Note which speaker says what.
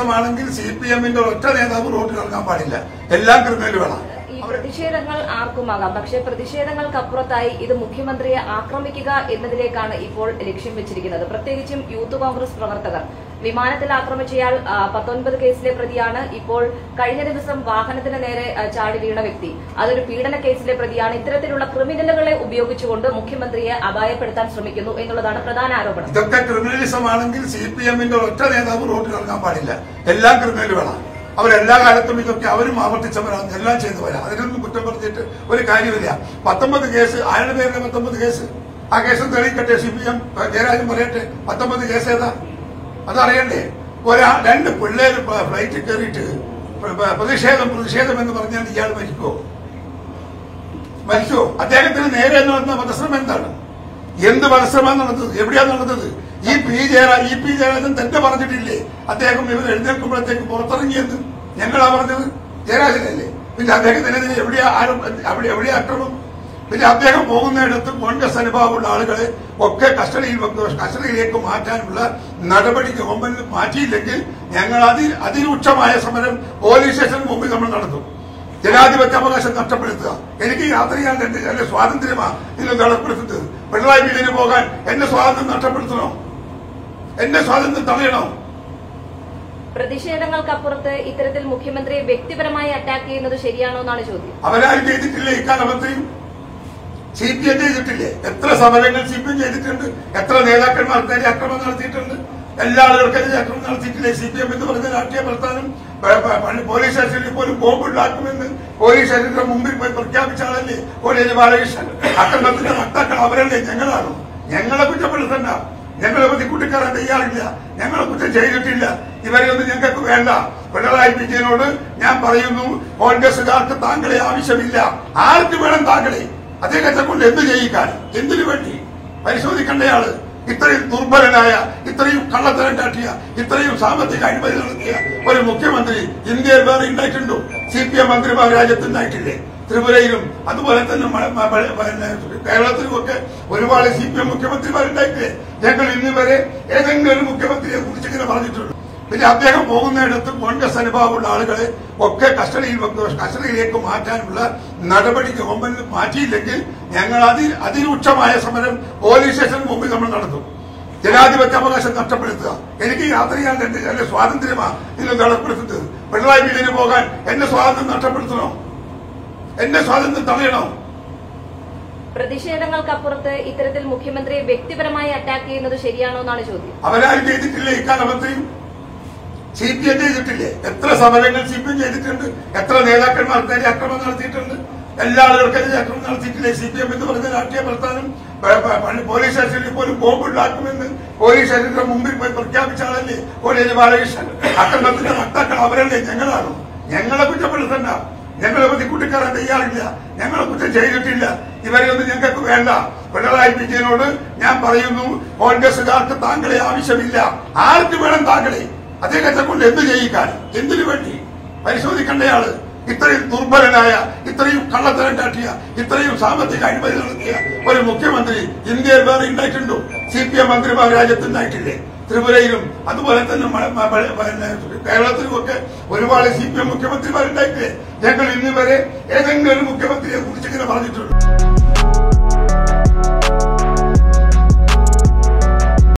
Speaker 1: ക്രിമിനലിസമാണെങ്കിൽ C P എമ്മിന്റെ ഒറ്റ നേതാവ് റോഡിൽ ഇറങ്ങാൻ പാടില്ല എല്ലാം ക്രിമിനലുകളാണ്
Speaker 2: ഈ പ്രതിഷേധങ്ങൾ ആർക്കുമാകാം പക്ഷേ പ്രതിഷേധങ്ങൾക്കപ്പുറത്തായി ഇത് മുഖ്യമന്ത്രിയെ ആക്രമിക്കുക എന്നതിലേക്കാണ് ഇപ്പോൾ ലക്ഷ്യം വെച്ചിരിക്കുന്നത് പ്രത്യേകിച്ചും യൂത്ത് കോൺഗ്രസ് പ്രവർത്തകർ വിമാനത്തിൽ ആക്രമിച്ചയാൾ ആ, പത്തൊൻപത് കേസിലെ പ്രതിയാണ് ഇപ്പോൾ കഴിഞ്ഞ ദിവസം വാഹനത്തിന് നേരെ ആ, ചാടി വീണ വ്യക്തി അതൊരു പീഡന കേസിലെ പ്രതിയാണ് ഇത്തരത്തിലുള്ള ക്രിമിനലുകളെ ഉപയോഗിച്ചുകൊണ്ട് മുഖ്യമന്ത്രിയെ അപായപ്പെടുത്താൻ ശ്രമിക്കുന്നു എന്നുള്ളതാണ് പ്രധാന ആരോപണം
Speaker 1: ഇതൊക്കെ ക്രിമിനലിസമാണെങ്കിൽ സി പി എമ്മിന്റെ ഒറ്റ നേതാവ് റോഡിൽ ഇറങ്ങാൻ പാടില്ല എല്ലാം ക്രിമിനലുകളാണ് അവരെല്ലാ കാലത്തും ഇതൊക്കെ അവരും ആവർത്തിച്ചവരാണ് എല്ലാം ചെയ്തവരാ അതിനൊന്നും കുറ്റം പറഞ്ഞിട്ട് ഒരു കാര്യമില്ല പത്തൊമ്പത് കേസ് ആരുടെ പേരിലെ പത്തൊമ്പത് കേസ് ആ കേസ് തെളിയിക്കട്ടെ സി പി എം ജയരാജൻ പറയട്ടെ പത്തൊമ്പത് കേസ് ഏതാ അതറിയണ്ടേ ഒരാ രണ്ട് പിള്ളേര് ഫ്ലൈറ്റിൽ കയറിയിട്ട് പ്ര- പ്ര- പ്രതിഷേധം പ്രതിഷേധം എന്ന് പറഞ്ഞാൽ ഇയാൾ മരിക്കുമോ മരിച്ചോ അദ്ദേഹത്തിന് നേരെ നടന്ന വധശ്രമം എന്താണ് എന്ത് വധശ്രമം നടന്നത് എവിടെയാ നടന്നത് ഈ പി ജയരാ ഈ പി ജയരാജൻ തന്നെ പറഞ്ഞിട്ടില്ലേ അദ്ദേഹം ഇവർ എഴുന്നേൽക്കുമ്പോഴത്തേക്ക് പുറത്തിറങ്ങിയെന്ന് ഞങ്ങളാ പറഞ്ഞത് ജയരാജനല്ലേ പിന്നെ അദ്ദേഹത്തിനെതിരെ എവിടെയാ ആരും അവിടെ എവിടെയാ അക്രമം പിന്നെ അദ്ദേഹം പോകുന്നിടത്ത് കോൺഗ്രസ് അനുഭവമുള്ള ആളുകളെ ഒക്കെ കസ്റ്റഡിയിൽ വെക്കുക കസ്റ്റഡിയിലേക്ക് മാറ്റാനുള്ള നടപടി ഗവൺമെന്റ് മാറ്റിയില്ലെങ്കിൽ ഞങ്ങൾ അതി അതിരൂക്ഷമായ സമരം പോലീസ് സ്റ്റേഷന് മുമ്പിൽ നമ്മൾ നടത്തും ജനാധിപത്യ അവകാശം നഷ്ടപ്പെടുത്തുക എനിക്ക് യാത്ര ചെയ്യാൻ എന്റെ എന്റെ സ്വാതന്ത്ര്യമാ നിങ്ങൾ തടസ്സപ്പെടുത്തുന്നത് പിണറായി വിജയന് പോകാൻ എന്റെ സ്വാതന്ത്ര്യം നഷ്ടപ്പെടുത്തണോ എന്റെ സ്വാതന്ത്ര്യം തടയണോ
Speaker 2: പ്രതിഷേധങ്ങൾക്കപ്പുറത്ത് ഇത്തരത്തിൽ മുഖ്യമന്ത്രിയെ വ്യക്തിപരമായി അറ്റാക്ക് ചെയ്യുന്നത് ശരിയാണോ എന്നാണ് ചോദ്യം
Speaker 1: അവരാരും ചെയ്തിട്ടില്ലേ ഇക്കാലമത്രയും സി പി എം ചെയ്തിട്ടില്ലേ എത്ര സമരങ്ങൾ സി പി എം ചെയ്തിട്ടുണ്ട് എത്ര നേതാക്കന്മാർക്കെതിരെ അക്രമം നടത്തിയിട്ടുണ്ട് എല്ലാ ആളുകൾക്കെതിരെ അക്രമം നടത്തിയിട്ടില്ലേ സി പി എം എന്ന് പറഞ്ഞ രാഷ്ട്രീയ പ്രസ്ഥാനം പ- പ- പണ്ട് പോലീസ് സ്റ്റേഷനിൽ പോലും ബോംബുണ്ടാക്കുമെന്ന് പോലീസ് സ്റ്റേഷന്റെ മുമ്പിൽ പോയി പ്രഖ്യാപിച്ച ആളല്ലേ കോടിയേരി ബാലകൃഷ്ണൻ അക്രമത്തിന്റെ വക്താക്കൾ അവരല്ലേ ഞങ്ങളാണോ ഞങ്ങളെ കുറ്റപ്പെടുത്തണ്ട ഞങ്ങളെ പറ്റി കൂട്ടിക്കാരാൻ തയ്യാറില്ല ഞങ്ങളെ കുറ്റം ചെയ്തിട്ടില്ല ഇവരെയൊന്നും ഞങ്ങൾക്ക് വേണ്ട പിണറായി വിജയനോട് ഞാൻ പറയുന്നു കോൺഗ്രസുകാർക്ക് താങ്കളെ ആവശ്യമില്ല ആർക്ക് വേണം താങ്കളെ അദ്ദേഹത്തെ കൊണ്ട് എന്ത് ചെയ്യിക്കാൻ എന്തിനു വേണ്ടി പരിശോധിക്കേണ്ടയാള് ഇത്രയും ദുർബലനായ ഇത്രയും കള്ളത്തരം കാട്ടിയ ഇത്രയും സാമ്പത്തിക അഴിമതി നടത്തിയ ഒരു മുഖ്യമന്ത്രി ഇന്ത്യയിൽ വേറെ ഉണ്ടായിട്ടുണ്ടോ സി പി എം മന്ത്രിമാർ രാജ്യത്ത് ഉണ്ടായിട്ടില്ലേ ത്രിപുരയിലും അതുപോലെ തന്നെ മ- മ- മ- പിന്നെ കേരളത്തിലുമൊക്കെ ഒരുപാട് സി പി എം മുഖ്യമന്ത്രിമാരുണ്ടായിട്ടില്ലേ ഞങ്ങൾ ഇന്ന് വരെ ഏതെങ്കിലും ഒരു മുഖ്യമന്ത്രിയെ കുറിച്ച് ഇങ്ങനെ പറഞ്ഞിട്ടുള്ളൂ പിന്നെ അദ്ദേഹം പോകുന്നിടത്ത് കോൺഗ്രസ് അനുഭവമുള്ള ആളുകളെ ഒക്കെ കസ്റ്റഡിയിൽ വെക്കുക കസ്റ്റഡിയിലേക്ക് മാറ്റാനുള്ള നടപടി ഗവൺമെന്റ് മാറ്റിയില്ലെങ്കിൽ ഞങ്ങൾ അതി അതിരൂക്ഷമായ സമരം പോലീസ് സ്റ്റേഷന് മുമ്പിൽ നമ്മൾ നടത്തും ജനാധിപത്യ അവകാശം നഷ്ടപ്പെടുത്തുക എനിക്ക് യാത്ര ചെയ്യാൻ എന്റെ എന്റെ സ്വാതന്ത്ര്യമാ നിങ്ങൾ തടസ്സപ്പെടുത്തുന്നത് പിണറായി വിജയന് പോകാൻ എന്റെ സ്വാതന്ത്ര്യം നഷ്ടപ്പെടുത്തണോ എന്റെ സ്വാതന്ത്ര്യം തടയണോ
Speaker 2: പ്രതിഷേധങ്ങൾക്കപ്പുറത്ത് ഇത്തരത്തിൽ മുഖ്യമന്ത്രിയെ വ്യക്തിപരമായി അറ്റാക്ക് ചെയ്യുന്നത് ശരിയാണോ എന്നാണ് ചോദ്യം
Speaker 1: അവരാരും ചെയ്തിട്ടില്ലേ ഇക്കാലമത്രയും സി പി എം ചെയ്തിട്ടില്ലേ എത്ര സമരങ്ങൾ സി പി എം ചെയ്തിട്ടുണ്ട് എത്ര നേതാക്കന്മാർക്കെതിരെ അക്രമം നടത്തിയിട്ടുണ്ട് എല്ലാ ആളുകൾക്കെതിരെ അക്രമം നടത്തിയിട്ടില്ലേ സി പി എം എന്ന് പറഞ്ഞ രാഷ്ട്രീയ പ്രസ്ഥാനം പ- പ- പണ്ട് പോലീസ് സ്റ്റേഷനിൽ പോലും ബോംബുണ്ടാക്കുമെന്ന് പോലീസ് സ്റ്റേഷന്റെ മുമ്പിൽ പോയി പ്രഖ്യാപിച്ച ആളല്ലേ കോടിയേരി ബാലകൃഷ്ണൻ അക്രമത്തിന്റെ വക്താക്കൾ അവരല്ലേ ഞങ്ങളാണോ ഞങ്ങളെ കുറ്റപ്പെടുത്തണ്ട ഞങ്ങളെ പറ്റി കൂട്ടിക്കാരാൻ തയ്യാറില്ല ഞങ്ങളെ കുറ്റം ചെയ്തിട്ടില്ല ഇവരെയൊന്നും ഞങ്ങൾക്ക് വേണ്ട പിണറായി വിജയനോട് ഞാൻ പറയുന്നു കോൺഗ്രസുകാർക്ക് താങ്കളെ ആവശ്യമില്ല ആർക്ക് വേണം താങ്കളെ അദ്ദേഹത്തെ കൊണ്ട് എന്ത് ചെയ്യിക്കാൻ എന്തിനു വേണ്ടി പരിശോധിക്കേണ്ടയാള് ഇത്രയും ദുർബലനായ ഇത്രയും കള്ളത്തരം കാട്ടിയ ഇത്രയും സാമ്പത്തിക അഴിമതി നടത്തിയ ഒരു മുഖ്യമന്ത്രി ഇന്ത്യയിൽ വേറെ ഉണ്ടായിട്ടുണ്ടോ സി പി എം മന്ത്രിമാർ രാജ്യത്ത് ഉണ്ടായിട്ടില്ലേ ത്രിപുരയിലും അതുപോലെ തന്നെ മ- മ- മ- പിന്നെ കേരളത്തിലുമൊക്കെ ഒരുപാട് സി പി എം മുഖ്യമന്ത്രിമാരുണ്ടായിട്ടില്ലേ ഞങ്ങൾ ഇന്ന് വരെ ഏതെങ്കിലും ഒരു മുഖ്യമന്ത്രിയെ കുറിച്ച് ഇങ്ങനെ പറഞ്ഞിട്ടുള്ളൂ